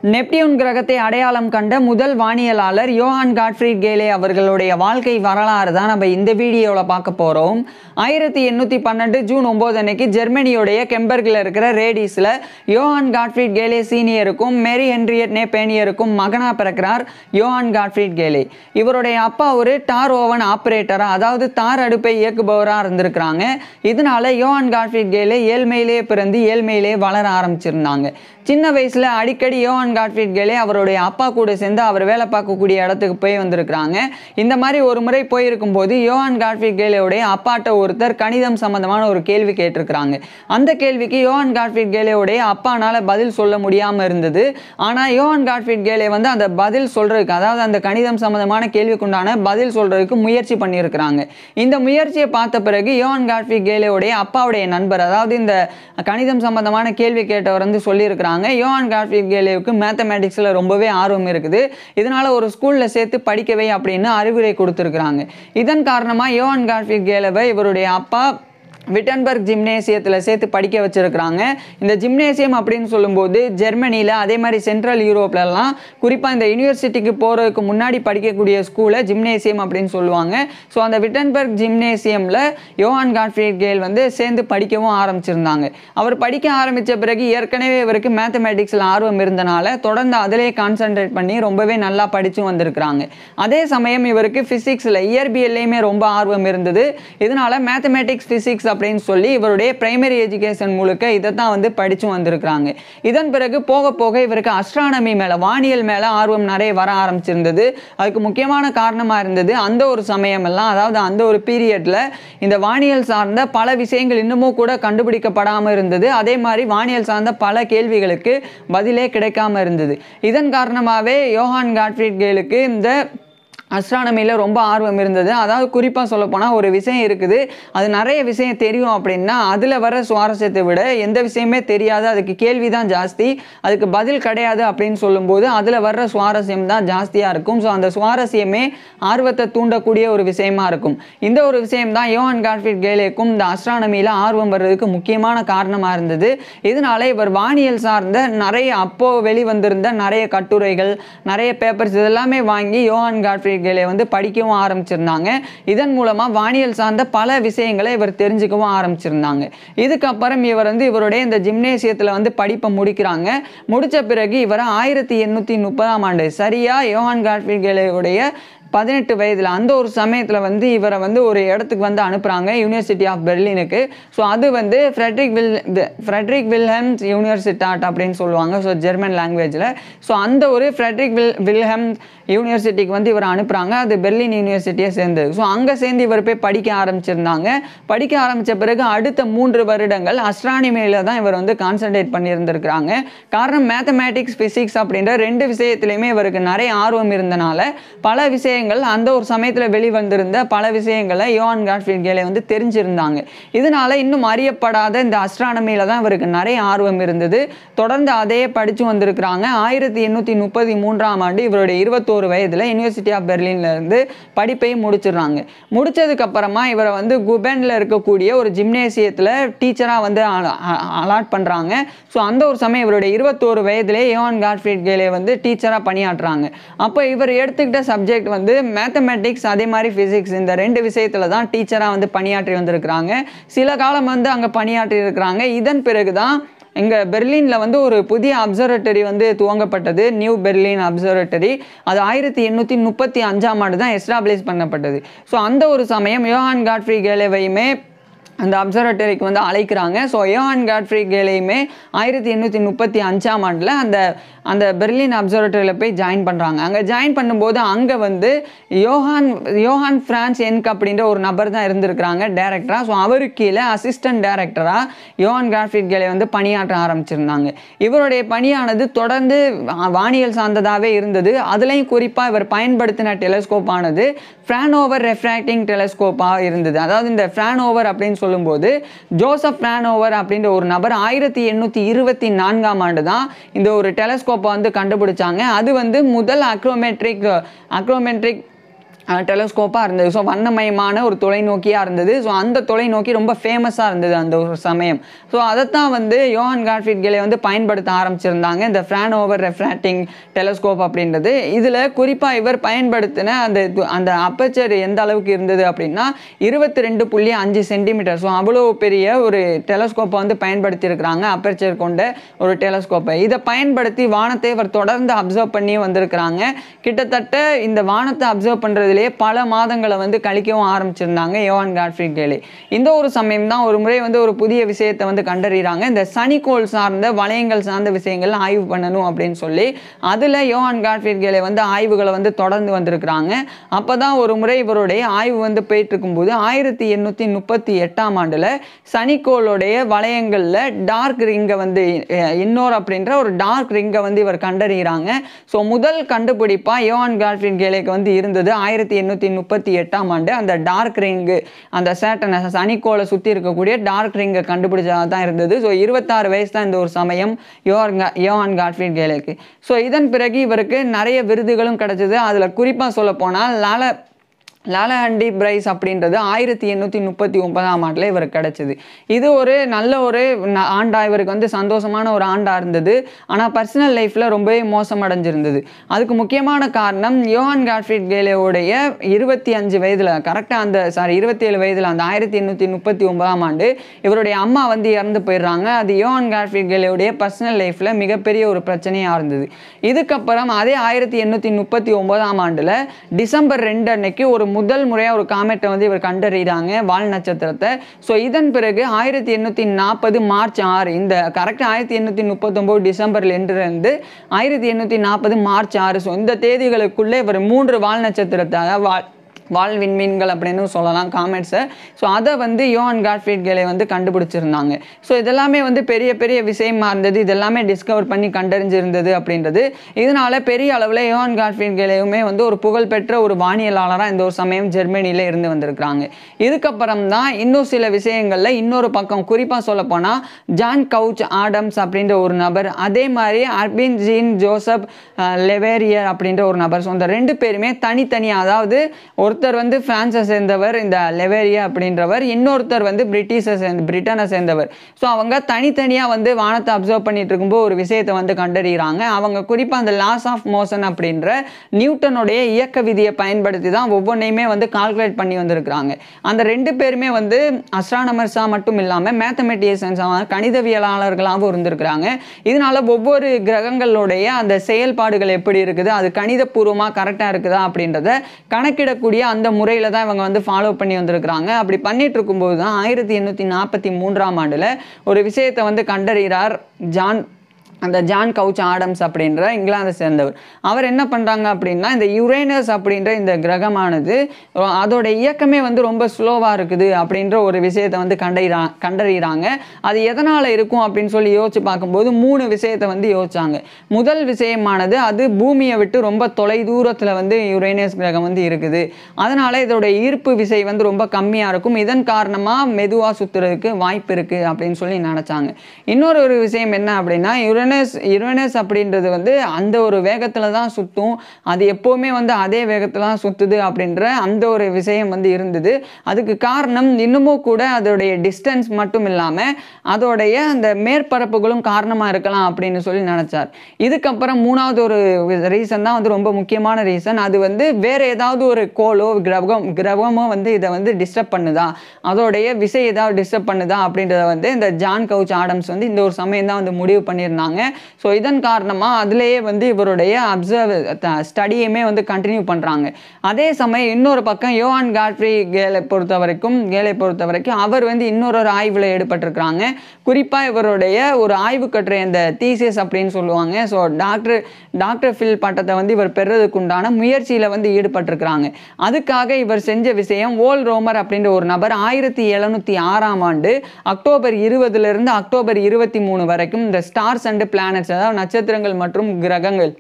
Neptune கிரகத்தை அடையாளம் கண்ட முதல் வானியலாளர் யோஹான் காட்ஃப்ரீட் கேலே அவர்களுடைய வாழ்க்கை வரலாறு தான் நம்ம இந்த வீடியோவில் பார்க்க போகிறோம் ஆயிரத்தி எண்ணூற்றி பன்னெண்டு ஜூன் ஒம்பது அன்னைக்கு ஜெர்மனியுடைய கெம்பர்கில் இருக்கிற ரேடிஸில் யோஹான் காட்ஃப்ரீட் கேலே சீனியருக்கும் மேரி ஹென்ரியட் நேபேனியருக்கும் மகனாக பிறக்கிறார் யோஹான் காட்ஃப்ரீட் கேலே இவருடைய அப்பா ஒரு டார் ஓவன் ஆப்ரேட்டராக அதாவது தார் அடுப்பை இயக்குபவராக இருந்திருக்கிறாங்க இதனால யோஹான் காட்ஃப்ரீட் கேலே ஏழ்மையிலே பிறந்து ஏழ்மையிலே வளர ஆரம்பிச்சிருந்தாங்க சின்ன வயசில் அடிக்கடி யோஹான் காட்ஃப்ரீட் கேலே அவருடைய அப்பா கூட சேர்ந்து அவர் வேலை பார்க்கக்கூடிய இடத்துக்கு போய் வந்திருக்கிறாங்க இந்த மாதிரி ஒரு முறை போயிருக்கும் போது யோஹான் காட்ஃப்ரீட் கேலேவுடைய அப்பாட்ட ஒருத்தர் கணிதம் சம்பந்தமான ஒரு கேள்வி கேட்டிருக்கிறாங்க அந்த கேள்விக்கு யோஹான் காட்ஃப்ரீட் கேலேவுடைய அப்பானால பதில் சொல்ல முடியாமல் இருந்தது ஆனால் யோஹான் காட்ஃப்ரீட் கேலே வந்து அந்த பதில் சொல்றதுக்கு அதாவது அந்த கணிதம் சம்பந்தமான கேள்விக்குண்டான பதில் சொல்றதுக்கு முயற்சி பண்ணியிருக்கிறாங்க இந்த முயற்சியை பார்த்த பிறகு யோஹான் காட்ஃப்ரீட் கேலேவுடைய அப்பாவுடைய நண்பர் அதாவது இந்த கணிதம் சம்பந்தமான கேள்வி கேட்டவர் வந்து சொல்லியிருக்கிறாங்க யோஹான் காட்ஃப்ரீட் கேலேவுக்கு மேத்தமேட்டிக்ஸில் ரொம்பவே ஆர்வம் இருக்குது இதனால ஒரு ஸ்கூலில் சேர்த்து படிக்கவை அப்படின்னு அறிவுரை கொடுத்துருக்குறாங்க இதன் காரணமாக யோஹான் காட்ஃப்ரீட் கேலேவை இவருடைய அப்பா விட்டன்பர்க் ஜிம்னேசியத்தில் சேர்த்து படிக்க வச்சுருக்கிறாங்க இந்த ஜிம்னேசியம் அப்படின்னு சொல்லும்போது ஜெர்மனியில் அதே மாதிரி சென்ட்ரல் யூரோப்லலாம் குறிப்பாக இந்த யூனிவர்சிட்டிக்கு போகிறதுக்கு முன்னாடி படிக்கக்கூடிய ஸ்கூலை ஜிம்னேசியம் அப்படின்னு சொல்லுவாங்க ஸோ அந்த விட்டன்பர்க் ஜிம்னேசியமில் யோஹான் காட்ஃப்ரீட் கேல் வந்து சேர்ந்து படிக்கவும் ஆரம்பிச்சிருந்தாங்க அவர் படிக்க ஆரம்பித்த பிறகு ஏற்கனவே இவருக்கு மேத்தமேட்டிக்ஸில் ஆர்வம் இருந்தனால தொடர்ந்து அதிலே கான்சென்ட்ரேட் பண்ணி ரொம்பவே நல்லா படித்து வந்திருக்கிறாங்க அதே சமயம் இவருக்கு ஃபிசிக்ஸில் இயற்பியல்லையுமே ரொம்ப ஆர்வம் இருந்தது இதனால மேத்தமேட்டிக்ஸ் ஃபிசிக்ஸ் அப்படின்னு சொல்லி இவருடைய பிரைமரி எஜுகேஷன் முழுக்க இதை தான் வந்து படித்து வந்திருக்கிறாங்க இதன் பிறகு போக போக இவருக்கு அஸ்ட்ரானமி மேலே வானியல் மேலே ஆர்வம் நிறைய வர ஆரம்பிச்சிருந்தது அதுக்கு முக்கியமான காரணமாக இருந்தது அந்த ஒரு சமயமெல்லாம் அதாவது அந்த ஒரு பீரியடில் இந்த வானியல் சார்ந்த பல விஷயங்கள் இன்னமும் கூட கண்டுபிடிக்கப்படாமல் இருந்தது அதே மாதிரி வானியல் சார்ந்த பல கேள்விகளுக்கு பதிலே கிடைக்காம இருந்தது இதன் காரணமாகவே யோஹான் காட்ஃப்ரீட் கேலுக்கு இந்த அஸ்ட்ரானமியில் ரொம்ப ஆர்வம் இருந்தது அதாவது குறிப்பாக சொல்லப்போனால் ஒரு விஷயம் இருக்குது அது நிறைய விஷயம் தெரியும் அப்படின்னா அதில் வர சுவாரஸ்யத்தை விட எந்த விஷயமே தெரியாது அதுக்கு கேள்வி தான் ஜாஸ்தி அதுக்கு பதில் கிடையாது அப்படின்னு சொல்லும்போது அதில் வர்ற சுவாரஸ்யம் தான் ஜாஸ்தியாக இருக்கும் ஸோ அந்த சுவாரஸ்யமே ஆர்வத்தை தூண்டக்கூடிய ஒரு விஷயமா இருக்கும் இந்த ஒரு விஷயம் தான் யோஹான் காட்ஃபிட் கேலேக்கும் இந்த அஸ்ட்ரானமியில் ஆர்வம் வர்றதுக்கு முக்கியமான காரணமாக இருந்தது இதனால இவர் வானியல் சார்ந்த நிறைய அப்போ வெளிவந்திருந்த நிறைய கட்டுரைகள் நிறைய பேப்பர்ஸ் இதெல்லாமே வாங்கி யோஹான் காட்ஃபிட் கேலே வந்து படிக்கவும் ஆரம்பிச்சிருந்தாங்க இதன் மூலமாக வானியல் சார்ந்த பல விஷயங்களை இவர் தெரிஞ்சுக்கவும் ஆரம்பிச்சிருந்தாங்க இதுக்கப்புறம் இவர் வந்து இவருடைய இந்த ஜிம்னேசியத்தில் வந்து படிப்பை முடிக்கிறாங்க முடித்த பிறகு இவர் ஆயிரத்தி எண்ணூற்றி முப்பதாம் ஆண்டு சரியாக யோஹான் காட்ஃபிட் கேலேவுடைய பதினெட்டு வயதில் அந்த ஒரு சமயத்தில் வந்து இவரை வந்து ஒரு இடத்துக்கு வந்து அனுப்புகிறாங்க யூனிவர்சிட்டி ஆஃப் பெர்லினுக்கு ஸோ அது வந்து Friedrich Wil Friedrich Wilhelms Universitat அப்படின்னு சொல்லுவாங்க ஸோ ஜெர்மன் லாங்குவேஜில் ஸோ அந்த ஒரு ஃப்ரெட்ரிக் வில் வில்ஹெம் யூனிவர்சிட்டிக்கு வந்து இவர் அனுப்புகிறாங்க அது பெர்லின் யூனிவர்சிட்டியை சேர்ந்தது ஸோ அங்கே சேர்ந்து இவர் போய் படிக்க ஆரம்பிச்சிருந்தாங்க படிக்க ஆரம்பித்த பிறகு அடுத்த மூன்று வருடங்கள் அஸ்ட்ரானிமையில் தான் இவர் வந்து கான்சன்ட்ரேட் பண்ணியிருந்திருக்கிறாங்க காரணம் மேத்தமேட்டிக்ஸ் ஃபிசிக்ஸ் அப்படின்ற ரெண்டு விஷயத்துலையுமே இவருக்கு நிறைய ஆர்வம் இருந்தனால பல விஷயங்கள் அந்த ஒரு சமயத்தில் வெளிவந்திருந்த பல விஷயங்களை யோஹான் காட்ஃபீல்ட் கேலே வந்து தெரிஞ்சிருந்தாங்க இதனால இன்னும் அறியப்படாத இந்த அஸ்ட்ரானமியில் தான் இவருக்கு நிறைய ஆர்வம் இருந்தது தொடர்ந்து அதையே படித்து வந்திருக்கிறாங்க ஆயிரத்தி எண்ணூற்றி முப்பத்தி மூன்றாம் ஆண்டு இவருடைய இருபத்தோரு வயதில் யூனிவர்சிட்டி ஆஃப் பெர்லின்ல இருந்து படிப்பையும் முடிச்சிடுறாங்க முடிச்சதுக்கு அப்புறமா இவரை வந்து குபெனில் இருக்கக்கூடிய ஒரு ஜிம்னேசியத்தில் டீச்சராக வந்து அலாட் பண்ணுறாங்க ஸோ அந்த ஒரு சமயம் இவருடைய இருபத்தோரு வயதிலே யோஹான் காட்ஃபீல்ட் கேலே வந்து டீச்சராக பணியாற்றுறாங்க அப்போ இவர் எடுத்துக்கிட்ட சப்ஜெக்ட் வந்து மேத்தமெட்டிக்ஸ் அதே மாதிரி ஃபிசிக்ஸ் இந்த ரெண்டு விஷயத்தில் தான் டீச்சராக வந்து பணியாற்றி வந்திருக்கிறாங்க சில காலம் வந்து அங்கே பணியாற்றி இருக்கிறாங்க இதன் பிறகு தான் இங்கே பெர்லினில் வந்து ஒரு புதிய அப்சர்வேட்டரி வந்து துவங்கப்பட்டது நியூ பெர்லின் அப்சர்வேட்டரி அது ஆயிரத்தி எண்ணூற்றி முப்பத்தி அஞ்சாம் ஆண்டு தான் எஸ்டாப்ளிஷ் பண்ணப்பட்டது ஸோ அந்த ஒரு சமயம் யோஹான் காட்ஃப்ரீ கேலேவையுமே அந்த அப்சர்வேட்டரிக்கு வந்து அழைக்கிறாங்க ஸோ யோஹான் காட்ஃப்ரீ கேலையுமே ஆயிரத்தி எண்ணூற்றி முப்பத்தி அஞ்சாம் ஆண்டில் அந்த அந்த பெர்லின் அப்சர்வேட்டரியில் போய் ஜாயின் பண்ணுறாங்க அங்கே ஜாயின் பண்ணும்போது அங்கே வந்து யோஹான் யோஹான் ஃப்ரான்ஸ் என்க் அப்படின்ற ஒரு நபர் தான் இருந்திருக்கிறாங்க டேரக்டராக ஸோ அவருக்கு கீழே அசிஸ்டன்ட் டேரக்டராக யோஹான் காட்ஃப்ரீட் கேலை வந்து பணியாற்ற ஆரம்பிச்சிருந்தாங்க இவருடைய பணியானது தொடர்ந்து வானியல் சார்ந்ததாகவே இருந்தது அதுலேயும் குறிப்பாக இவர் பயன்படுத்தின டெலஸ்கோப் ஆனது ஃப்ரானோவர் ரெஃப்ராக்டிங் டெலஸ்கோப்பாக இருந்தது அதாவது இந்த ஃப்ரானோவர் அப்படின்னு சொல்லும்போது ஜோசப் ஃப்ரானோவர் அப்படின்ற ஒரு நபர் ஆயிரத்தி எண்ணூற்றி இருபத்தி நான்காம் ஆண்டு தான் இந்த ஒரு டெலஸ்கோப்பை வந்து கண்டுபிடிச்சாங்க அது வந்து முதல் அக்ரோமெட்ரிக் அக்ரோமெட்ரிக் டெலஸ்கோப்பாக இருந்தது ஸோ வண்ணமயமான ஒரு தொலைநோக்கியாக இருந்தது ஸோ அந்த தொலைநோக்கி ரொம்ப ஃபேமஸாக இருந்தது அந்த ஒரு சமயம் ஸோ அதைத்தான் வந்து யோஹான் காட்ஃபிட் கேலே வந்து பயன்படுத்த ஆரம்பிச்சிருந்தாங்க இந்த ஃப்ரான் ஓவர் ரெஃப்ராக்டிங் டெலஸ்கோப் அப்படின்றது இதில் குறிப்பாக இவர் பயன்படுத்தின அந்த இது- அந்த அப்பச்சர் எந்த அளவுக்கு இருந்தது அப்படின்னா இருபத்தி ரெண்டு புள்ளி அஞ்சு சென்டிமீட்டர் ஸோ அவ்வளோ பெரிய ஒரு டெலஸ்கோப்பை வந்து பயன்படுத்தியிருக்கிறாங்க அப்பச்சர் கொண்ட ஒரு டெலஸ்கோப்பை இதை பயன்படுத்தி வானத்தை இவர் தொடர்ந்து அப்சர்வ் பண்ணி வந்திருக்கிறாங்க கிட்டத்தட்ட இந்த வானத்தை அப்சர்வ் பண்ணுறதுலேயே பல மாதங்களை வந்து கழிக்கவும் ஆரம்பிச்சிருந்தாங்க யோவான் காட்ஃப்ரி கேலே இந்த ஒரு சமயம் தான் ஒரு முறை வந்து ஒரு புதிய விஷயத்தை வந்து கண்டறிகிறாங்க இந்த சனிக்கோள் சார்ந்த வளையங்கள் சார்ந்த விஷயங்கள் ஆய்வு பண்ணணும் அப்படின்னு சொல்லி அதில் யோவான் காட்ஃப்ரி கேலே வந்து ஆய்வுகளை வந்து தொடர்ந்து வந்திருக்கிறாங்க அப்போ தான் ஒரு முறை இவருடைய ஆய்வு வந்து போயிட்டு இருக்கும்போது ஆயிரத்தி எண்ணூற்றி முப்பத்தி எட்டாம் ஆண்டில் சனிக்கோளுடைய வளையங்களில் டார்க் ரிங்கை வந்து அஹ், இன்னோர் அப்படின்ற ஒரு டார்க் ரிங்கை வந்து இவர் கண்டறிகிறாங்க ஸோ முதல் கண்டுபிடிப்பாக யோவான் கால்ஃபின் கேலேக்கு வந்து இருந்தது ஆயிரத்தி எண்ணூற்றி முப்பத்தி எட்டாம் ஆண்டு அந்த டார்க் ரிங்கு அந்த சேட்டனை சனிக்கோளை சுற்றி இருக்கக்கூடிய டார்க் ரிங்கை கண்டுபிடிச்சதாக தான் இருந்தது ஸோ இருபத்தாறு வயசு தான் இந்த ஒரு சமயம் யோவான் கா- யோவான் கால்ஃபின் கேலேக்கு ஸோ இதன் பிறகு இவருக்கு நிறைய விருதுகளும் கிடைச்சது அதில் குறிப்பாக சொல்ல போனால் லால லாலஹண்டி பிரைஸ் அப்படின்றது ஆயிரத்தி எண்ணூற்றி முப்பத்தி ஒன்பதாம் ஆண்டில் இவருக்கு கிடைச்சது இது ஒரு நல்ல ஒரு ந- ஆண்டா இவருக்கு வந்து சந்தோஷமான ஒரு ஆண்டா இருந்தது ஆனால் பர்சனல் லைஃப்பில் ரொம்பவே மோசமடைஞ்சிருந்தது அதுக்கு முக்கியமான காரணம் யோஹான் காட்ஃபிட் கேலேவுடைய இருபத்தி அஞ்சு வயதில் கரெக்டாக அந்த சாரி இருபத்தி ஏழு வயதில் அந்த ஆயிரத்தி எண்ணூற்றி முப்பத்தி ஒன்பதாம் ஆண்டு இவருடைய அம்மா வந்து இறந்து போயிடுறாங்க அது யோஹான் காட்ஃபிட் கேலேவுடைய பர்சனல் லைஃப்பில் மிகப்பெரிய ஒரு பிரச்சனையாக இருந்தது இதுக்கப்புறம் அதே ஆயிரத்தி எண்ணூற்றி முப்பத்தி ஒன்பதாம் ஆண்டில் டிசம்பர் ரெண்டு அன்னைக்கு ஒரு முதல் முறையாக ஒரு காமெட்டை வந்து இவர் கண்டறிகிறாங்க வால் நட்சத்திரத்தை ஸோ இதன் பிறகு ஆயிரத்தி எண்ணூற்றி நாற்பது மார்ச் ஆறு இந்த கரெக்டாக ஆயிரத்தி எண்ணூற்றி முப்பத்தொம்போது டிசம்பர்ல இருந்து ஆயிரத்தி எண்ணூற்றி நாற்பது மார்ச் ஆறு ஸோ இந்த தேதிகளுக்குள்ளே இவர் மூன்று வால் நட்சத்திரத்தை அதாவது வால் வால் விண்மீன்கள் அப்படின்னு சொல்லலாம் காமெட்ஸை ஸோ அதை வந்து யோஹான் காட்ஃபீட் கேலே வந்து கண்டுபிடிச்சிருந்தாங்க ஸோ இதெல்லாமே வந்து பெரிய பெரிய விஷயமா இருந்தது இதெல்லாமே டிஸ்கவர் பண்ணி கண்டறிஞ்சிருந்தது அப்படின்றது இதனால பெரிய அளவில் யோஹான் காட்ஃபீட் கேலேயுமே வந்து ஒரு புகழ்பெற்ற ஒரு வானியலாளராக இந்த ஒரு சமயம் ஜெர்மனியில் இருந்து வந்திருக்கிறாங்க இதுக்கப்புறம் தான் இன்னும் சில விஷயங்களில் இன்னொரு பக்கம் குறிப்பாக சொல்ல போனால் ஜான் கவுச் ஆடம்ஸ் அப்படின்ற ஒரு நபர் அதே மாதிரி அர்பின் ஜீன் ஜோசப் அஹ், லெவேரியர் அப்படின்ற ஒரு நபர் ஸோ இந்த ரெண்டு பேருமே தனித்தனியாக அதாவது ஒருத்தர் வந்து பிரான்ஸை சேர்ந்தவர் இந்த லெவேரியா அப்படின்றவர் இன்னொருத்தர் வந்து பிரிட்டிஷை சேர்ந்த பிரிட்டனை சேர்ந்தவர் ஸோ அவங்க தனித்தனியாக வந்து வானத்தை அப்சர்வ் பண்ணிட்டு இருக்கும்போது ஒரு விஷயத்தை வந்து கண்டறிகிறாங்க அவங்க குறிப்பாக அந்த லாஸ் ஆஃப் மோஷன் அப்படின்ற நியூட்டனுடைய இயக்க விதியை பயன்படுத்தி தான் ஒவ்வொன்றையுமே வந்து கால்குலேட் பண்ணி வந்திருக்கிறாங்க அந்த ரெண்டு பேருமே வந்து அஸ்ட்ரானமர்ஸாக மட்டும் இல்லாமல் மேத்தமெட்டிஷியன்ஸாக கணிதவியலாளர்களாகவும் இருந்திருக்கிறாங்க இதனால ஒவ்வொரு கிரகங்களுடைய அந்த செயல்பாடுகள் எப்படி இருக்குது அது கணிதபூர்வமாக கரெக்டாக இருக்குதா அப்படின்றத கணக்கிடக்கூடிய அந்த முறையில் தான் இவங்க வந்து ஃபாலோ பண்ணி வந்திருக்கிறாங்க அப்படி பண்ணிட்டு இருக்கும்போது தான் ஆயிரத்தி எண்ணூற்றி நாற்பத்தி மூன்றாம் ஆண்டில் ஒரு விஷயத்தை வந்து கண்டறிகிறார் ஜான் அந்த ஜான் கவுச் ஆடம்ஸ் அப்படின்ற இங்கிலாந்தை சேர்ந்தவர் அவர் என்ன பண்ணுறாங்க அப்படின்னா இந்த யுரேனஸ் அப்படின்ற இந்த கிரகமானது ரொ- அதோட இயக்கமே வந்து ரொம்ப ஸ்லோவாக இருக்குது அப்படின்ற ஒரு விஷயத்தை வந்து கண்டறிறா கண்டறிகிறாங்க அது எதனால் இருக்கும் அப்படின்னு சொல்லி யோசிச்சு பார்க்கும்போது மூணு விஷயத்தை வந்து யோசிச்சாங்க முதல் விஷயமானது அது பூமியை விட்டு ரொம்ப தொலை தூரத்தில் வந்து யுரேனஸ் கிரகம் வந்து இருக்குது அதனால இதோட ஈர்ப்பு விசை வந்து ரொம்ப கம்மியாக இருக்கும் இதன் காரணமாக மெதுவாக சுற்றுறதுக்கு வாய்ப்பு இருக்குது அப்படின்னு சொல்லி நினச்சாங்க இன்னொரு ஒரு விஷயம் என்ன அப்படின்னா யுரேனஸ் யுரேனஸ் அப்படின்றது வந்து அந்த ஒரு வேகத்தில் தான் சுற்றும் அது எப்போவுமே வந்து அதே வேகத்தில் தான் சுற்றுது அப்படின்ற அந்த ஒரு விஷயம் வந்து இருந்தது அதுக்கு காரணம் இன்னமும் கூட அதோடைய டிஸ்டன்ஸ் மட்டும் இல்லாமல் அதோடைய அந்த மேற்பரப்புகளும் காரணமாக இருக்கலாம் அப்படின்னு சொல்லி நினச்சார் இதுக்கப்புறம் மூணாவது ஒரு ரீசன் தான் வந்து ரொம்ப முக்கியமான ரீசன் அது வந்து வேற ஏதாவது ஒரு கோளோ கிரகம் கிரகமோ வந்து இதை வந்து டிஸ்டர்ப் பண்ணுதா அதோடைய விசை ஏதாவது டிஸ்டர்ப் பண்ணுதா அப்படின்றத வந்து இந்த ஜான் கவுச் ஆடம்ஸ் வந்து இந்த ஒரு சமயம் தான் வந்து முடிவு பண்ணியிருந்தாங்க ஸோ இதன் காரணமாக அதுலேயே வந்து இவருடைய அப்சர்வ் ஸ்டடியுமே வந்து கண்டினியூ பண்ணுறாங்க அதே சமயம் இன்னொரு பக்கம் யோவான் காட்ரி கேலை பொறுத்த வரைக்கும் கேலை பொறுத்த வரைக்கும் அவர் வந்து இன்னொரு ஒரு ஆய்வில் ஈடுபட்டிருக்கிறாங்க குறிப்பாக இவருடைய ஒரு ஆய்வு கட்டுரை இந்த தீசியஸ் அப்படின்னு சொல்லுவாங்க ஸோ டாக்டர் டாக்டர் ஃபில் பட்டத்தை வந்து இவர் பெறுறதுக்கு உண்டான முயற்சியில் வந்து ஈடுபட்டிருக்கிறாங்க அதுக்காக இவர் செஞ்ச விஷயம் ஓல் ரோமர் அப்படின்ற ஒரு நபர் ஆயிரத்தி எழுநூற்றி ஆறாம் ஆண்டு அக்டோபர் இருபதுலேருந்து அக்டோபர் இருபத்தி மூணு வரைக்கும் இந்த ஸ்டார்ஸ் அண்ட் பிளானட்ஸ் அதாவது நட்சத்திரங்கள் மற்றும் கிரகங்கள்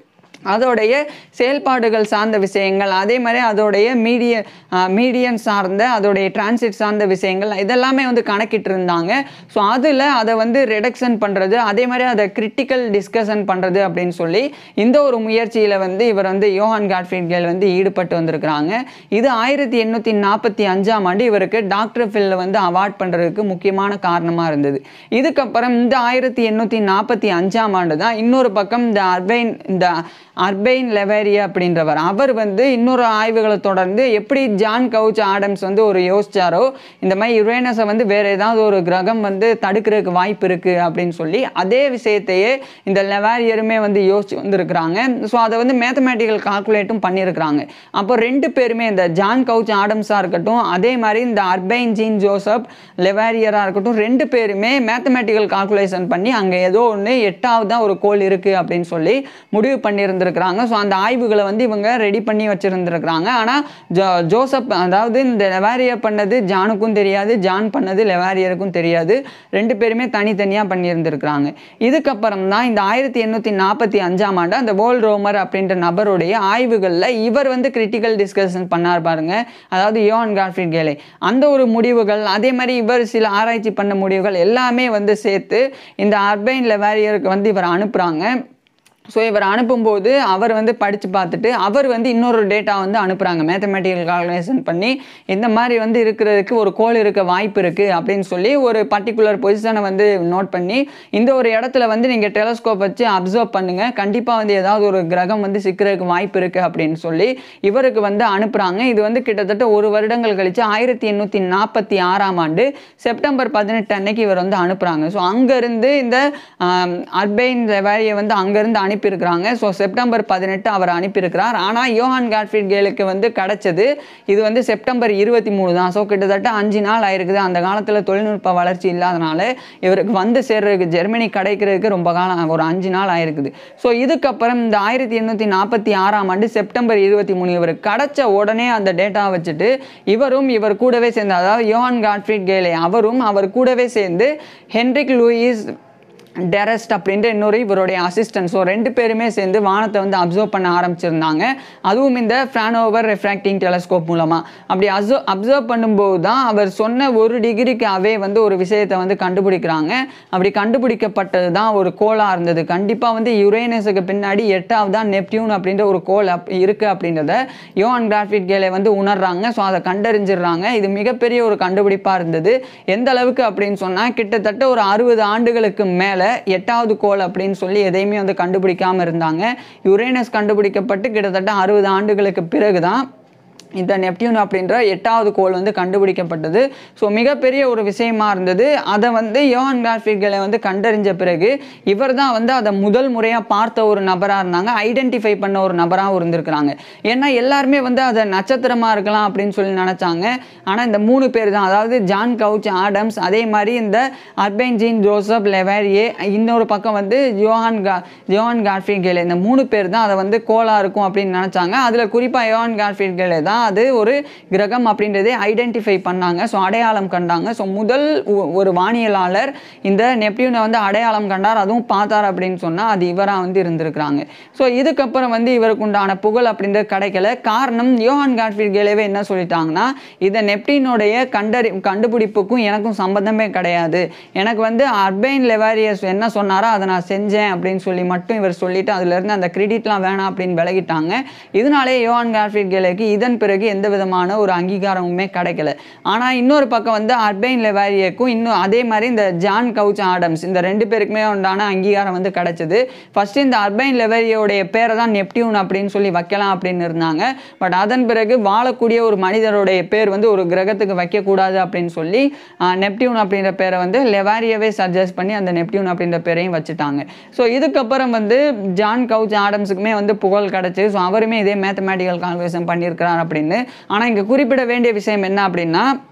அதோடைய செயல்பாடுகள் சார்ந்த விஷயங்கள் அதே மாதிரி அதோடைய மீடிய மீடியன் சார்ந்த அதோடைய டிரான்சிட் சார்ந்த விஷயங்கள் இதெல்லாமே வந்து கணக்கிட்டு இருந்தாங்க ஸோ அதில் அதை வந்து ரிடக்ஷன் பண்ணுறது அதே மாதிரி அதை கிரிட்டிக்கல் டிஸ்கஷன் பண்ணுறது அப்படின்னு சொல்லி இந்த ஒரு முயற்சியில் வந்து இவர் வந்து யோஹான் காட்ஃபீல்ட் கேல் வந்து ஈடுபட்டு வந்திருக்கிறாங்க இது ஆயிரத்தி எண்ணூற்றி நாற்பத்தி அஞ்சாம் ஆண்டு இவருக்கு டாக்டர் ஃபில்ல வந்து அவார்ட் பண்ணுறதுக்கு முக்கியமான காரணமாக இருந்தது இதுக்கப்புறம் இந்த ஆயிரத்தி எண்ணூற்றி நாற்பத்தி அஞ்சாம் ஆண்டு தான் இன்னொரு பக்கம் இந்த அர்பைன் இந்த அர்பைன் லெவேரியா அப்படின்றவர் அவர் வந்து இன்னொரு ஆய்வுகளை தொடர்ந்து எப்படி ஜான் கவுச் ஆடம்ஸ் வந்து ஒரு யோசிச்சாரோ இந்த மாதிரி யுரேனஸை வந்து வேற ஏதாவது ஒரு கிரகம் வந்து தடுக்கிறதுக்கு வாய்ப்பு இருக்குது அப்படின்னு சொல்லி அதே விஷயத்தையே இந்த லெவாரியருமே வந்து யோசிச்சு வந்திருக்கிறாங்க ஸோ அதை வந்து மேத்தமேட்டிக்கல் கால்குலேட்டும் பண்ணியிருக்கிறாங்க அப்போ ரெண்டு பேருமே இந்த ஜான் கவுச் ஆடம்ஸாக இருக்கட்டும் அதே மாதிரி இந்த அர்பைன் ஜீன் ஜோசப் லெவாரியராக இருக்கட்டும் ரெண்டு பேருமே மேத்தமேட்டிக்கல் கால்குலேஷன் பண்ணி அங்கே ஏதோ ஒன்று எட்டாவது ஒரு கோல் இருக்குது அப்படின்னு சொல்லி முடிவு பண்ணியிருந்திருக்கிறாங்க ஸோ அந்த ஆய்வுகளை வந்து இவங்க ரெடி பண்ணி வச்சுருந்துருக்குறாங்க ஆனால் ஜோ ஜோசப் அதாவது இந்த லெவாரியர் பண்ணது ஜானுக்கும் தெரியாது ஜான் பண்ணது லெவாரியருக்கும் தெரியாது ரெண்டு பேருமே தனித்தனியாக பண்ணியிருந்திருக்கிறாங்க இதுக்கப்புறம் தான் இந்த ஆயிரத்தி எண்ணூற்றி நாற்பத்தி அஞ்சாம் ஆண்டு அந்த வோல் ரோமர் அப்படின்ற நபருடைய ஆய்வுகளில் இவர் வந்து கிரிட்டிக்கல் டிஸ்கஷன் பண்ணார் பாருங்க அதாவது யோன் கார்ஃபிட் கேலே அந்த ஒரு முடிவுகள் அதே மாதிரி இவர் சில ஆராய்ச்சி பண்ண முடிவுகள் எல்லாமே வந்து சேர்த்து இந்த அர்பைன் லெவாரியருக்கு வந்து இவர் அனுப்புகிறாங்க ஸோ இவர் அனுப்பும்போது அவர் வந்து படித்து பார்த்துட்டு அவர் வந்து இன்னொரு டேட்டா வந்து அனுப்புகிறாங்க மேத்தமெட்டிக்கல் கால்குலேஷன் பண்ணி இந்த மாதிரி வந்து இருக்கிறதுக்கு ஒரு கோள் இருக்க வாய்ப்பு இருக்குது அப்படின்னு சொல்லி ஒரு பர்டிகுலர் பொசிஷனை வந்து நோட் பண்ணி இந்த ஒரு இடத்துல வந்து நீங்கள் டெலஸ்கோப் வச்சு அப்சர்வ் பண்ணுங்கள் கண்டிப்பாக வந்து ஏதாவது ஒரு கிரகம் வந்து சிக்கிறதுக்கு வாய்ப்பு இருக்குது அப்படின்னு சொல்லி இவருக்கு வந்து அனுப்புகிறாங்க இது வந்து கிட்டத்தட்ட ஒரு வருடங்கள் கழித்து ஆயிரத்தி எண்ணூற்றி நாற்பத்தி ஆறாம் ஆண்டு செப்டம்பர் பதினெட்டு அன்னைக்கு இவர் வந்து அனுப்புகிறாங்க ஸோ அங்கேருந்து இந்த அர்பைன் வேலையை வந்து அங்கேருந்து அனுப்பியிருக்கிறாங்க ஸோ செப்டம்பர் பதினெட்டு அவர் அனுப்பியிருக்கிறார் ஆனால் யோஹான் காட்ஃபீட் கேலுக்கு வந்து கிடைச்சது இது வந்து செப்டம்பர் இருபத்தி மூணு தான் ஸோ கிட்டத்தட்ட அஞ்சு நாள் ஆயிருக்குது அந்த காலத்தில் தொழில்நுட்ப வளர்ச்சி இல்லாதனால இவருக்கு வந்து சேர்றதுக்கு ஜெர்மனி கிடைக்கிறதுக்கு ரொம்ப காலம் ஒரு அஞ்சு நாள் ஆயிருக்குது ஸோ இதுக்கப்புறம் இந்த ஆயிரத்தி எண்ணூற்றி நாற்பத்தி ஆறாம் ஆண்டு செப்டம்பர் இருபத்தி மூணு இவருக்கு கிடைச்ச உடனே அந்த டேட்டாவை வச்சுட்டு இவரும் இவர் கூடவே சேர்ந்து அதாவது யோஹான் காட்ஃபீட் கேலே அவரும் அவர் கூடவே சேர்ந்து ஹென்ரிக் லூயிஸ் டெரஸ்ட் அப்படின்ற இன்னொரு இவருடைய அசிஸ்டன்ட் ஸோ ரெண்டு பேருமே சேர்ந்து வானத்தை வந்து அப்சர்வ் பண்ண ஆரம்பிச்சிருந்தாங்க அதுவும் இந்த ஃப்ரானோவர் ரெஃப்ராக்டிங் டெலஸ்கோப் மூலமாக அப்படி அப்சர்வ் அப்சர்வ் பண்ணும்போது தான் அவர் சொன்ன ஒரு டிகிரிக்காகவே வந்து ஒரு விஷயத்தை வந்து கண்டுபிடிக்கிறாங்க அப்படி கண்டுபிடிக்கப்பட்டது தான் ஒரு கோளாக இருந்தது கண்டிப்பாக வந்து யுரேனஸுக்கு பின்னாடி எட்டாவது தான் நெப்டியூன் அப்படின்ற ஒரு கோள் அப் இருக்குது அப்படின்றத யோவான் கிராஃபிட் கேலே வந்து உணர்றாங்க ஸோ அதை கண்டறிஞ்சிடுறாங்க இது மிகப்பெரிய ஒரு கண்டுபிடிப்பாக இருந்தது எந்த அளவுக்கு அப்படின்னு சொன்னால் கிட்டத்தட்ட ஒரு அறுபது ஆண்டுகளுக்கு மேலே எட்டாவது கோள் அப்படின்னு சொல்லி எதையுமே வந்து கண்டுபிடிக்காமல் இருந்தாங்க யுரேனஸ் கண்டுபிடிக்கப்பட்டு கிட்டத்தட்ட அறுபது ஆண்டுகளுக்கு பிறகு தான் இந்த நெப்டியூன் அப்படின்ற எட்டாவது கோள் வந்து கண்டுபிடிக்கப்பட்டது ஸோ மிகப்பெரிய ஒரு விஷயமா இருந்தது அதை வந்து யோஹான் கிராஃபிக்களை வந்து கண்டறிஞ்ச பிறகு இவர் தான் வந்து அதை முதல் முறையாக பார்த்த ஒரு நபராக இருந்தாங்க ஐடென்டிஃபை பண்ண ஒரு நபராகவும் இருந்திருக்கிறாங்க ஏன்னா எல்லாருமே வந்து அதை நட்சத்திரமாக இருக்கலாம் அப்படின்னு சொல்லி நினச்சாங்க ஆனால் இந்த மூணு பேர் தான் அதாவது ஜான் கவுச் ஆடம்ஸ் அதே மாதிரி இந்த அர்பைன் ஜீன் ஜோசப் லெவேரியே இன்னொரு பக்கம் வந்து யோஹான் கா யோஹான் கார்ஃபீல் கேலே இந்த மூணு பேர் தான் அதை வந்து கோலா இருக்கும் அப்படின்னு நினச்சாங்க அதில் குறிப்பாக யோஹான் கார்ஃபீல் கேலே தான் அது ஒரு கிரகம் அப்படின்றதே ஐடென்டிஃபை பண்ணாங்க ஸோ அடையாளம் கண்டாங்க ஸோ முதல் ஒ- ஒரு வானியலாளர் இந்த நெப்டியூனை வந்து அடையாளம் கண்டார் அதுவும் பார்த்தார் அப்படின்னு சொன்னால் அது இவராக வந்து இருந்திருக்கிறாங்க ஸோ இதுக்கப்புறம் வந்து இவருக்கு உண்டான புகழ் அப்படின்றது கிடைக்கல காரணம் யோஹான் காட்ஃபீல்ட் கேலேவே என்ன சொல்லிட்டாங்கன்னா இதை நெப்டினுடைய கண்டறி கண்டுபிடிப்புக்கும் எனக்கும் சம்பந்தமே கிடையாது எனக்கு வந்து அர்பைன் லெவாரியஸ் என்ன சொன்னாரோ அதை நான் செஞ்சேன் அப்படின்னு சொல்லி மட்டும் இவர் சொல்லிட்டு அதுலேருந்து அந்த கிரெடிட்லாம் வேணாம் அப்படின்னு விலகிட்டாங்க இதனாலே யோஹான் காட்ஃபீல்ட் கேலேக்கு இதன் பிறகு எந்த விதமான ஒரு அங்கீகாரமுமே கிடைக்கல ஆனால் இன்னொரு பக்கம் வந்து அர்பைன் லெவாரியக்கும் இன்னும் அதே மாதிரி இந்த ஜான் கவுச் ஆடம்ஸ் இந்த ரெண்டு பேருக்குமே உண்டான அங்கீகாரம் வந்து கிடைச்சது ஃபர்ஸ்ட் இந்த அர்பைன் லெவாரியோடைய பேரை தான் நெப்டியூன் அப்படின்னு சொல்லி வைக்கலாம் அப்படின்னு இருந்தாங்க பட் அதன் பிறகு வாழக்கூடிய ஒரு மனிதருடைய பேர் வந்து ஒரு கிரகத்துக்கு வைக்கக்கூடாது அப்படின்னு சொல்லி ஆஹ், நெப்டியூன் அப்படின்ற பேரை வந்து லெவாரியவே சஜஸ்ட் பண்ணி அந்த நெப்டியூன் அப்படின்ற பேரையும் வச்சுட்டாங்க ஸோ இதுக்கப்புறம் வந்து ஜான் கவுச் ஆடம்ஸுக்குமே வந்து புகழ் கிடச்சி ஸோ அவருமே இதே மேத்தமேட்டிக்கல் கால்குலேஷன் பண்ணியிருக்கிறார் அப்படின்னு ஆனால் இங்கே குறிப்பிட வேண்டிய விஷயம் என்ன அப்படின்னா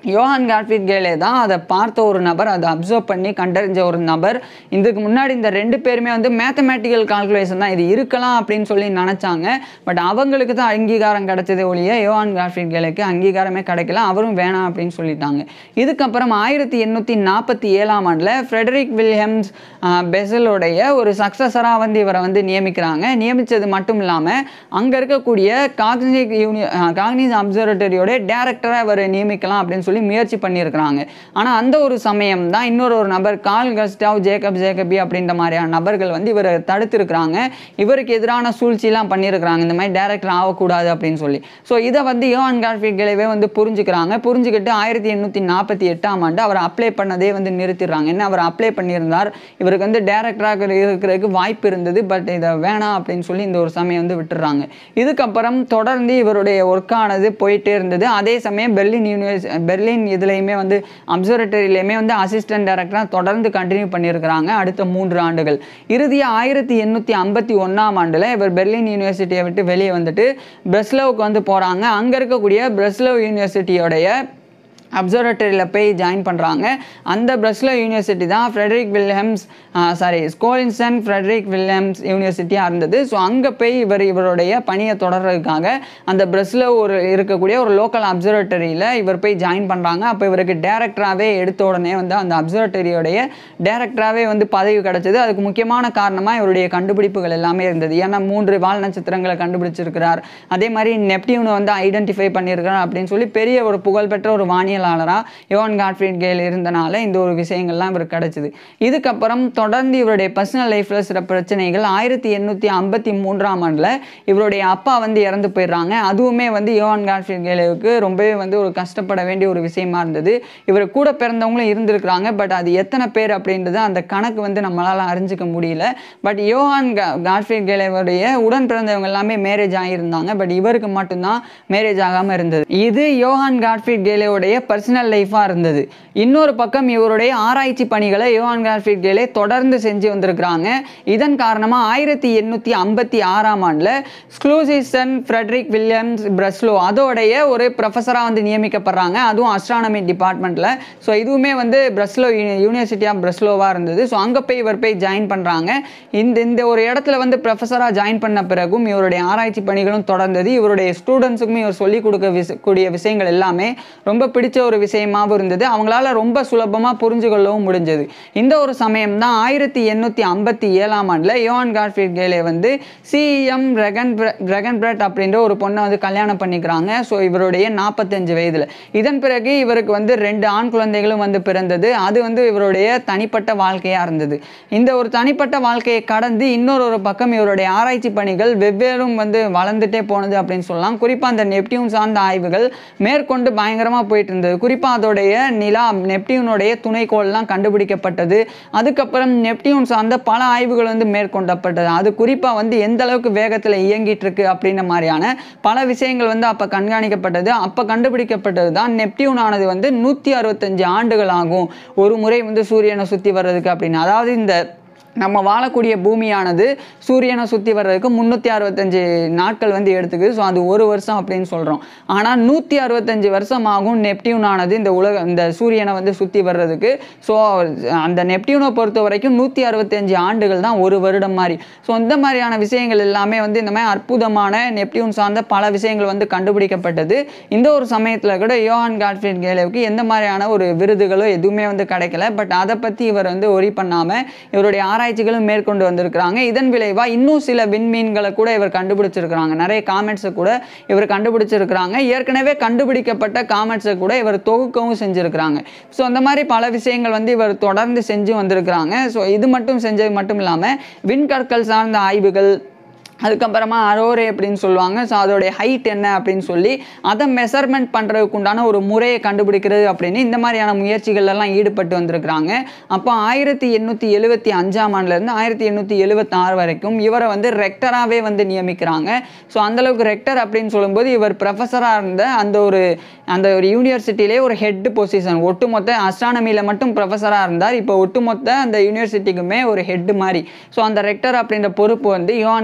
யோஹான் காட்ஃபிட் கேலே தான் அதை பார்த்த ஒரு நபர் அதை அப்சர்வ் பண்ணி கண்டறிஞ்ச ஒரு நபர் இதுக்கு முன்னாடி இந்த ரெண்டு பேருமே வந்து மேத்தமேட்டிக்கல் கால்குலேஷன் தான் இது இருக்கலாம் அப்படின்னு சொல்லி நினச்சாங்க பட் அவங்களுக்கு தான் அங்கீகாரம் கிடைச்சதே ஒழிய யோஹான் காட்ஃபிட் கேலேக்கு அங்கீகாரமே கிடைக்கல அவரும் வேணாம் அப்படின்னு சொல்லிட்டாங்க இதுக்கப்புறம் ஆயிரத்தி எண்ணூற்றி நாற்பத்தி ஏழாம் ஆண்டில் ஃப்ரெடரிக் வில்ஹெம்ஸ் பெசலோடைய ஒரு சக்ஸஸராக வந்து இவரை வந்து நியமிக்கிறாங்க நியமித்தது மட்டும் இல்லாமல் அங்கே இருக்கக்கூடிய காக்னிக் யூனி காக்னிஸ் அப்சர்வேட்டரியோட டேரக்டராக இவர் நியமிக்கலாம் அப்படின்னு சொல்லி முயற்சி பண்ணியிருக்கிறாங்க ஆனால் அந்த ஒரு சமயம் தான் இன்னொரு ஒரு நபர் கால் கஸ்டாவ் ஜேக்கப் ஜேக்கபி அப்படின்ற மாதிரியான நபர்கள் வந்து இவரை தடுத்திருக்கிறாங்க இவருக்கு எதிரான சூழ்ச்சிலாம் பண்ணியிருக்கிறாங்க இந்த மாதிரி டேரக்டர் ஆகக்கூடாது அப்படின்னு சொல்லி ஸோ இதை வந்து யோஹான் கார்ஃபிக் கிளைவே வந்து புரிஞ்சுக்கிறாங்க புரிஞ்சுக்கிட்டு ஆயிரத்தி எண்ணூற்றி நாற்பத்தி எட்டாம் ஆண்டு அவர் அப்ளை பண்ணதே வந்து நிறுத்திடுறாங்க என்ன அவர் அப்ளை பண்ணியிருந்தார் இவருக்கு வந்து டேரக்டராக இருக்கிறதுக்கு வாய்ப்பு இருந்தது பட் இதை வேணாம் அப்படின்னு சொல்லி இந்த ஒரு சமயம் வந்து விட்டுறாங்க இதுக்கப்புறம் தொடர்ந்து இவருடைய ஒர்க்கானது போயிட்டே இருந்தது அதே சமயம் பெர்லின் யூனிவர்ஸ் பெர்லின் இதுலேயுமே வந்து அப்சர்வேட்டரியிலையுமே வந்து அசிஸ்டன்ட் டைரக்டராக தொடர்ந்து கண்டினியூ பண்ணியிருக்கிறாங்க அடுத்த மூன்று ஆண்டுகள் இறுதியாக ஆயிரத்தி எண்ணூற்றி ஐம்பத்தி ஒன்றாம் ஆண்டில் இவர் பெர்லின் யூனிவர்சிட்டியை விட்டு வெளியே வந்துட்டு பிரஸ்லோவுக்கு வந்து போகிறாங்க அங்கே இருக்கக்கூடிய பிரஸ்லோவ் யூனிவர்சிட்டியோடைய அப்சர்வேட்டரியில் போய் ஜாயின் பண்ணுறாங்க அந்த பிரஸ்லோ யூனிவர்சிட்டி தான் ஃப்ரெட்ரிக் வில்ஹம்ஸ் சாரி ஸ்கோலின்சன் ஃப்ரெட்ரிக் வில்ஹம்ஸ் யூனிவர்சிட்டியாக இருந்தது ஸோ அங்கே போய் இவர் இவருடைய பணியை தொடர்றதுக்காக அந்த பிரஸ்லோ ஒரு இருக்கக்கூடிய ஒரு லோக்கல் அப்சர்வேட்டரியில் இவர் போய் ஜாயின் பண்ணுறாங்க அப்போ இவருக்கு டேரக்டராகவே எடுத்த உடனே வந்து அந்த அப்சர்வேட்டரியோடைய டேரக்டராகவே வந்து பதவி கிடச்சிது அதுக்கு முக்கியமான காரணமாக இவருடைய கண்டுபிடிப்புகள் எல்லாமே இருந்தது ஏன்னா மூன்று வால் நட்சத்திரங்களை கண்டுபிடிச்சிருக்கிறார் அதே மாதிரி நெப்டியூனை வந்து ஐடென்டிஃபை பண்ணியிருக்கிறார் அப்படின்னு சொல்லி பெரிய ஒரு புகழ்பெற்ற ஒரு வானியல் பொறியியலாளராக யோன் காட்ஃப்ரீட் கேல் இருந்தனால இந்த ஒரு விஷயங்கள்லாம் இவருக்கு கிடைச்சிது இதுக்கப்புறம் தொடர்ந்து இவருடைய பர்சனல் லைஃப்பில் சில பிரச்சனைகள் ஆயிரத்தி எண்ணூற்றி ஐம்பத்தி மூன்றாம் ஆண்டில் இவருடைய அப்பா வந்து இறந்து போயிடுறாங்க அதுவுமே வந்து யோவான் காட்ஃப்ரீட் கேலுவுக்கு ரொம்பவே வந்து ஒரு கஷ்டப்பட வேண்டிய ஒரு விஷயமா இருந்தது இவர் கூட பிறந்தவங்களும் இருந்திருக்கிறாங்க பட் அது எத்தனை பேர் அப்படின்றது அந்த கணக்கு வந்து நம்மளால் அறிஞ்சிக்க முடியல பட் யோஹான் கா காட்ஃப்ரீட் கேலேவுடைய உடன் பிறந்தவங்க எல்லாமே மேரேஜ் ஆகியிருந்தாங்க பட் இவருக்கு மட்டும்தான் மேரேஜ் ஆகாமல் இருந்தது இது யோஹான் காட்ஃப்ரீட் கேலேவுடைய பர்சனல் லைஃபாக இருந்தது இன்னொரு பக்கம் இவருடைய ஆராய்ச்சி பணிகளை யோஹான் கார்ஃபீட் கேலே தொடர்ந்து செஞ்சு வந்திருக்கிறாங்க இதன் காரணமாக ஆயிரத்தி எண்ணூற்றி ஐம்பத்தி ஆறாம் ஆண்டில் ஸ்க்ளூசிசன் ஃப்ரெட்ரிக் வில்லியம்ஸ் பிரஸ்லோ அதோடைய ஒரு ப்ரொஃபஸராக வந்து நியமிக்கப்படுறாங்க அதுவும் அஸ்ட்ரானமி டிபார்ட்மெண்ட்டில் ஸோ இதுவுமே வந்து பிரஸ்லோ யூனிவர்சிட்டி ஆஃப் பிரஸ்லோவாக இருந்தது ஸோ அங்கே போய் இவர் போய் ஜாயின் பண்ணுறாங்க இந்த இந்த ஒரு இடத்துல வந்து ப்ரொஃபஸராக ஜாயின் பண்ண பிறகும் இவருடைய ஆராய்ச்சி பணிகளும் தொடர்ந்தது இவருடைய ஸ்டூடெண்ட்ஸுக்குமே இவர் சொல்லிக் கொடுக்க விஷ கூடிய விஷயங்கள் எல்லாமே ரொம்ப பிடிச்ச ஒரு விஷயமாகவும் இருந்தது அவங்களால ரொம்ப சுலபமாக புரிஞ்சு கொள்ளவும் முடிஞ்சது இந்த ஒரு சமயம் தான் ஆயிரத்தி எண்ணூற்றி ஐம்பத்தி ஏழாம் ஆண்டில் யோவான் கார்ஃபீல்ட் கேலே வந்து சிஎம் ரெகன் ரெகன் பிரெட் அப்படின்ற ஒரு பொண்ணை வந்து கல்யாணம் பண்ணிக்கிறாங்க ஸோ இவருடைய நாற்பத்தஞ்சு வயதில் இதன் பிறகு இவருக்கு வந்து ரெண்டு ஆண் குழந்தைகளும் வந்து பிறந்தது அது வந்து இவருடைய தனிப்பட்ட வாழ்க்கையாக இருந்தது இந்த ஒரு தனிப்பட்ட வாழ்க்கையை கடந்து இன்னொரு ஒரு பக்கம் இவருடைய ஆராய்ச்சி பணிகள் வெவ்வேறும் வந்து வளர்ந்துட்டே போனது அப்படின்னு சொல்லலாம் குறிப்பாக அந்த நெப்டியூன் சார்ந்த ஆய்வுகள் மேற்கொண்டு பயங்கரமாக போயிட்டு இருந்தது குறிப்பாக அதோடைய நிலா நெப்டியூனுடைய துணைக்கோள்லாம் கண்டுபிடிக்கப்பட்டது அதுக்கப்புறம் நெப்டியூன் சார்ந்த பல ஆய்வுகள் வந்து மேற்கொள்ளப்பட்டது அது குறிப்பாக வந்து எந்த அளவுக்கு வேகத்தில் இயங்கிட்டு இருக்கு அப்படின்ற மாதிரியான பல விஷயங்கள் வந்து அப்போ கண்காணிக்கப்பட்டது அப்போ கண்டுபிடிக்கப்பட்டது தான் நெப்டியூன் ஆனது வந்து நூற்றி அறுபத்தஞ்சு ஆண்டுகள் ஆகும் ஒரு முறை வந்து சூரியனை சுற்றி வர்றதுக்கு அப்படின்னு அதாவது இந்த நம்ம வாழக்கூடிய பூமியானது சூரியனை சுற்றி வர்றதுக்கு முந்நூற்றி அறுபத்தஞ்சு நாட்கள் வந்து எடுத்துக்குது ஸோ அது ஒரு வருஷம் அப்படின்னு சொல்கிறோம் ஆனால் நூற்றி அறுபத்தஞ்சு வருஷம் ஆகும் நெப்டியூன் ஆனது இந்த உலக இந்த சூரியனை வந்து சுற்றி வர்றதுக்கு ஸோ அந்த நெப்டியூனை பொறுத்த வரைக்கும் நூற்றி அறுபத்தஞ்சு ஆண்டுகள் தான் ஒரு வருடம் மாதிரி ஸோ இந்த மாதிரியான விஷயங்கள் எல்லாமே வந்து இந்த மாதிரி அற்புதமான நெப்டியூன் சார்ந்த பல விஷயங்கள் வந்து கண்டுபிடிக்கப்பட்டது இந்த ஒரு சமயத்தில் கூட யோஹான் காட்ஃபிட் கேலேவுக்கு எந்த மாதிரியான ஒரு விருதுகளோ எதுவுமே வந்து கிடைக்கல பட் அதை பற்றி இவர் வந்து ஒரி பண்ணாமல் இவருடைய ஆராய்ச்சிகளும் மேற்கொண்டு வந்திருக்கிறாங்க இதன் விளைவாக இன்னும் சில விண்மீன்களை கூட இவர் கண்டுபிடிச்சிருக்கிறாங்க நிறைய காமெண்ட்ஸை கூட இவர் கண்டுபிடிச்சிருக்கிறாங்க ஏற்கனவே கண்டுபிடிக்கப்பட்ட காமெண்ட்ஸை கூட இவர் தொகுக்கவும் செஞ்சுருக்கிறாங்க ஸோ அந்த மாதிரி பல விஷயங்கள் வந்து இவர் தொடர்ந்து செஞ்சு வந்திருக்கிறாங்க ஸோ இது மட்டும் செஞ்சது மட்டும் இல்லாமல் விண்கற்கள் சார்ந்த ஆய்வுகள் அதுக்கப்புறமா அரோரே அப்படின்னு சொல்லுவாங்க ஸோ அதோடைய ஹைட் என்ன அப்படின்னு சொல்லி அதை மெஷர்மெண்ட் பண்ணுறதுக்கு உண்டான ஒரு முறையை கண்டுபிடிக்கிறது அப்படின்னு இந்த மாதிரியான முயற்சிகள் எல்லாம் ஈடுபட்டு வந்திருக்கிறாங்க அப்போ ஆயிரத்தி எண்ணூற்றி எழுபத்தி அஞ்சாம் ஆண்டுலேருந்து ஆயிரத்தி எண்ணூற்றி எழுபத்தாறு வரைக்கும் இவரை வந்து ரெக்டராகவே வந்து நியமிக்கிறாங்க ஸோ அந்தளவுக்கு ரெக்டர் அப்படின்னு சொல்லும்போது இவர் ப்ரொஃபஸராக இருந்த அந்த ஒரு அந்த ஒரு யூனிவர்சிட்டியிலே ஒரு ஹெட் பொசிஷன் ஒட்டுமொத்த அஸ்ட்ரானமியில் மட்டும் ப்ரொஃபஸராக இருந்தார் இப்போ ஒட்டுமொத்த அந்த யூனிவர்சிட்டிக்குமே ஒரு ஹெட் மாதிரி ஸோ அந்த ரெக்டர் அப்படின்ற பொறுப்பு வந்து யோவான் காட்ஃபீட்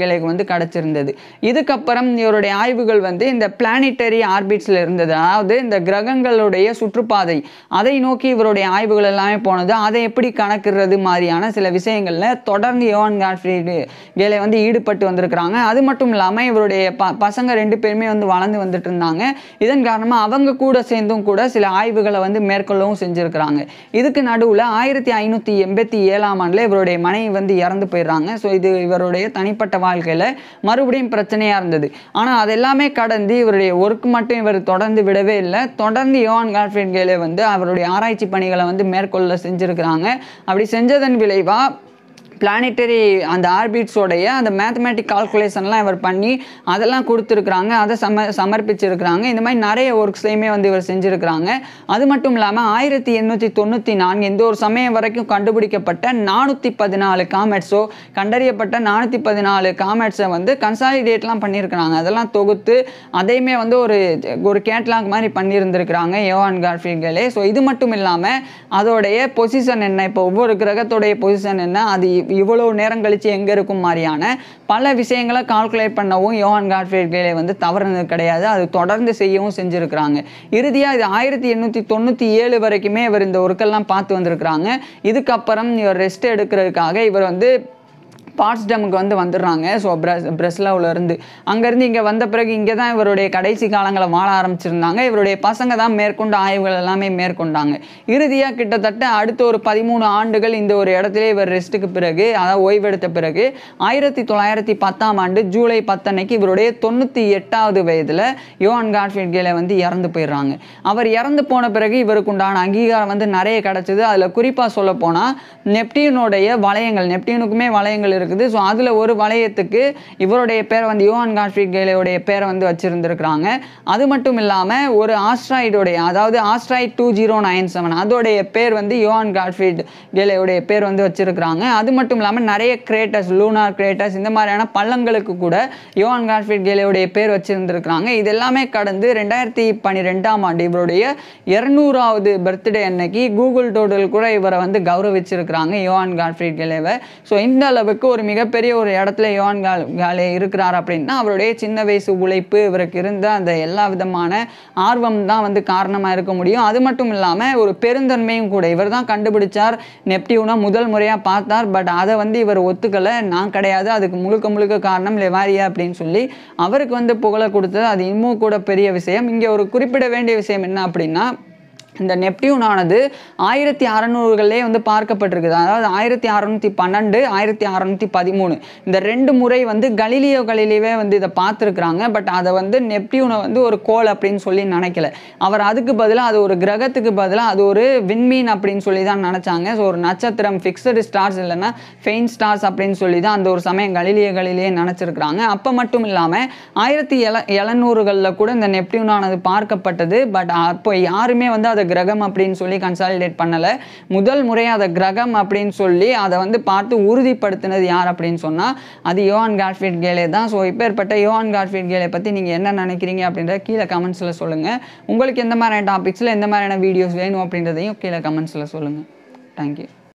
கேலேக்கு வந்து கிடச்சிருந்தது இதுக்கப்புறம் இவருடைய ஆய்வுகள் வந்து இந்த பிளானிட்டரி ஆர்பிட்ஸில் இருந்தது அதாவது இந்த கிரகங்களுடைய சுற்றுப்பாதை அதை நோக்கி இவருடைய ஆய்வுகள் எல்லாமே போனது அதை எப்படி கணக்கிடுறது மாதிரியான சில விஷயங்களில் தொடர்ந்து யோவான் காட்ஃப்ரீடு கேலே வந்து ஈடுபட்டு வந்திருக்கிறாங்க அது மட்டும் இல்லாமல் இவருடைய ப பசங்க ரெண்டு பேருமே வந்து வளர்ந்து வந்துட்டு இருந்தாங்க இதன் காரணமாக அவங்க கூட சேர்ந்தும் கூட சில ஆய்வுகளை வந்து மேற்கொள்ளவும் செஞ்சுருக்கிறாங்க இதுக்கு நடுவில் ஆயிரத்தி ஐநூற்றி எண்பத்தி ஏழாம் ஆண்டில் இவருடைய மனைவி வந்து இறந்து போயிடுறாங்க ஸோ இது இவருடைய தனிப்பட்ட வாழ்க்கையில் மறுபடியும் பிரச்சனையாக இருந்தது ஆனால் அதெல்லாமே கடந்து இவருடைய ஒர்க் மட்டும் இவர் தொடர்ந்து விடவே இல்லை தொடர்ந்து யோவான் கால்ஃபின் கேலே வந்து அவருடைய ஆராய்ச்சி பணிகளை வந்து மேற்கொள்ள செஞ்சுருக்கிறாங்க அப்படி செஞ்சதன் விளைவாக பிளானட்டரி அந்த ஆர்பிட்ஸோடைய அந்த மேத்தமேட்டிக் கால்குலேஷன்லாம் இவர் பண்ணி அதெல்லாம் கொடுத்துருக்குறாங்க அதை சம சமர்ப்பிச்சிருக்கிறாங்க இந்த மாதிரி நிறைய ஒர்க்ஸ்லையுமே வந்து இவர் செஞ்சுருக்கிறாங்க அது மட்டும் இல்லாமல் ஆயிரத்தி எண்ணூற்றி தொண்ணூற்றி நான்கு இந்த ஒரு சமயம் வரைக்கும் கண்டுபிடிக்கப்பட்ட நானூற்றி பதினாலு காமெட்ஸோ கண்டறியப்பட்ட நானூற்றி பதினாலு காமெட்ஸை வந்து கன்சாலிடேட்லாம் பண்ணியிருக்கிறாங்க அதெல்லாம் தொகுத்து அதையுமே வந்து ஒரு ஒரு கேட்லாக் மாதிரி பண்ணியிருந்திருக்கிறாங்க யோவான் கார்ஃபீல்களே ஸோ இது மட்டும் இல்லாமல் அதோடைய பொசிஷன் என்ன இப்போ ஒவ்வொரு கிரகத்தோடைய பொசிஷன் என்ன அது இவ்- இவ்வளோ நேரம் கழிச்சு எங்கே இருக்கும் மாதிரியான பல விஷயங்களை கால்குலேட் பண்ணவும் யோவான் காட்ஃபீல்களே வந்து தவறுனது கிடையாது அது தொடர்ந்து செய்யவும் செஞ்சுருக்கிறாங்க இறுதியாக இது ஆயிரத்தி எண்ணூற்றி தொண்ணூற்றி ஏழு வரைக்குமே இவர் இந்த ஒர்க்கெல்லாம் பார்த்து வந்திருக்கிறாங்க இதுக்கப்புறம் இவர் ரெஸ்ட் எடுக்கிறதுக்காக இவர் வந்து பாட்ஸ்டமுக்கு வந்து வந்துடுறாங்க ஸோ பிரஸ் பிரஸ்லாவிலேருந்து அங்கேருந்து இங்கே வந்த பிறகு இங்கே தான் இவருடைய கடைசி காலங்களை வாழ ஆரம்பிச்சிருந்தாங்க இவருடைய பசங்க தான் மேற்கொண்ட ஆய்வுகள் எல்லாமே மேற்கொண்டாங்க இறுதியாக கிட்டத்தட்ட அடுத்த ஒரு பதிமூணு ஆண்டுகள் இந்த ஒரு இடத்துல இவர் ரெஸ்ட்டுக்கு பிறகு அதாவது ஓய்வெடுத்த பிறகு ஆயிரத்தி தொள்ளாயிரத்தி பத்தாம் ஆண்டு ஜூலை பத்தன்னைக்கு இவருடைய தொண்ணூற்றி எட்டாவது வயதில் யோவான் காட்ஃபீல்ட் கேலே வந்து இறந்து போயிடுறாங்க அவர் இறந்து போன பிறகு இவருக்கு உண்டான அங்கீகாரம் வந்து நிறைய கிடச்சிது அதில் குறிப்பாக சொல்ல போனால் நெப்டியூனுடைய வளையங்கள் நெப்டியூனுக்குமே வளையங்கள் இருக்குது ஸோ அதில் ஒரு வளையத்துக்கு இவருடைய பேரை வந்து யோவான் காட்ஃபீல்ட் கேலேவுடைய பேரை வந்து வச்சுருந்துருக்குறாங்க அது மட்டும் இல்லாமல் ஒரு ஆஸ்ட்ராய்டோடைய அதாவது asteroid two zero nine seven அதோடைய பேர் வந்து யோவான் காட்ஃபீல்ட் கேலேவுடைய பேர் வந்து வச்சுருக்கிறாங்க அது மட்டும் இல்லாமல் நிறைய கிரேட்டர்ஸ் லூனார் கிரேட்டர்ஸ் இந்த மாதிரியான பள்ளங்களுக்கு கூட யோவான் காட்ஃபீல்ட் கேலேவுடைய பேர் வச்சுருந்துருக்குறாங்க இது எல்லாமே கடந்து ரெண்டாயிரத்தி பன்னிரெண்டாம் ஆண்டு இவருடைய இரநூறாவது பர்த்டே அன்னைக்கு கூகுள் டோட்டல் கூட இவரை வந்து கௌரவிச்சிருக்கிறாங்க யோவான் காட்ஃபீல்ட் கேலேவை ஸோ இந்த அளவுக்கு ஒரு மிகப்பெரிய ஒரு இடத்துல யோவான் கால் காலே இருக்கிறார் அப்படின்னா அவருடைய சின்ன வயசு உழைப்பு இவருக்கு இருந்த அந்த எல்லா விதமான ஆர்வம் தான் வந்து காரணமாக இருக்க முடியும் அது மட்டும் இல்லாமல் ஒரு பெருந்தன்மையும் கூட இவர் தான் கண்டுபிடிச்சார் நெப்டியூனை முதல் முறையாக பார்த்தார் பட் அதை வந்து இவர் ஒத்துக்கலை நான் கிடையாது அதுக்கு முழுக்க முழுக்க காரணம் லெவாரியா அப்படின்னு சொல்லி அவருக்கு வந்து புகழை கொடுத்தது அது இன்னும் கூட பெரிய விஷயம் இங்கே ஒரு குறிப்பிட வேண்டிய விஷயம் என்ன அப்படின்னா இந்த நெப்டியூனானது ஆயிரத்தி அறநூறுகளே வந்து பார்க்கப்பட்டிருக்குது அதாவது ஆயிரத்தி அறநூற்றி பன்னெண்டு ஆயிரத்தி அறநூற்றி பதிமூணு இந்த ரெண்டு முறை வந்து கலிலியோ கலிலியவே வந்து இதை பார்த்துருக்குறாங்க பட் அதை வந்து நெப்டியூனை வந்து ஒரு கோள் அப்படின்னு சொல்லி நினைக்கல அவர் அதுக்கு பதிலாக அது ஒரு கிரகத்துக்கு பதிலாக அது ஒரு விண்மீன் அப்படின்னு சொல்லி தான் நினச்சாங்க ஸோ ஒரு நட்சத்திரம் ஃபிக்ஸடு ஸ்டார்ஸ் இல்லைன்னா ஃபெயின் ஸ்டார்ஸ் அப்படின்னு சொல்லி தான் அந்த ஒரு சமயம் கலிலிய கலிலியே நினச்சிருக்கிறாங்க அப்போ மட்டும் இல்லாமல் ஆயிரத்தி எல எழுநூறுகளில் கூட இந்த நெப்டியூனானது பார்க்கப்பட்டது பட் அப்போ யாருமே வந்து அதை கிரகம் அப்படின்னு சொல்லி கன்சாலிடேட் பண்ணலை முதல் முறை அதை கிரகம் அப்படின்னு சொல்லி அதை வந்து பார்த்து உறுதிப்படுத்தினது யார் அப்படின்னு சொன்னால் அது யோவான் காட்ஃபீல்ட் கேலே தான் ஸோ இப்பேற்பட்ட யோவான் காட்ஃபீல்ட் கேலே பற்றி நீங்கள் என்ன நினைக்கிறீங்க அப்படின்றத கீழே கமெண்ட்ஸில் சொல்லுங்கள் உங்களுக்கு எந்த மாதிரியான டாபிக்ஸில் எந்த மாதிரியான வீடியோஸ் வேணும் அப்படின்றதையும் கீழே கமெண்ட்ஸில் சொல்லுங்கள் தேங்க்யூ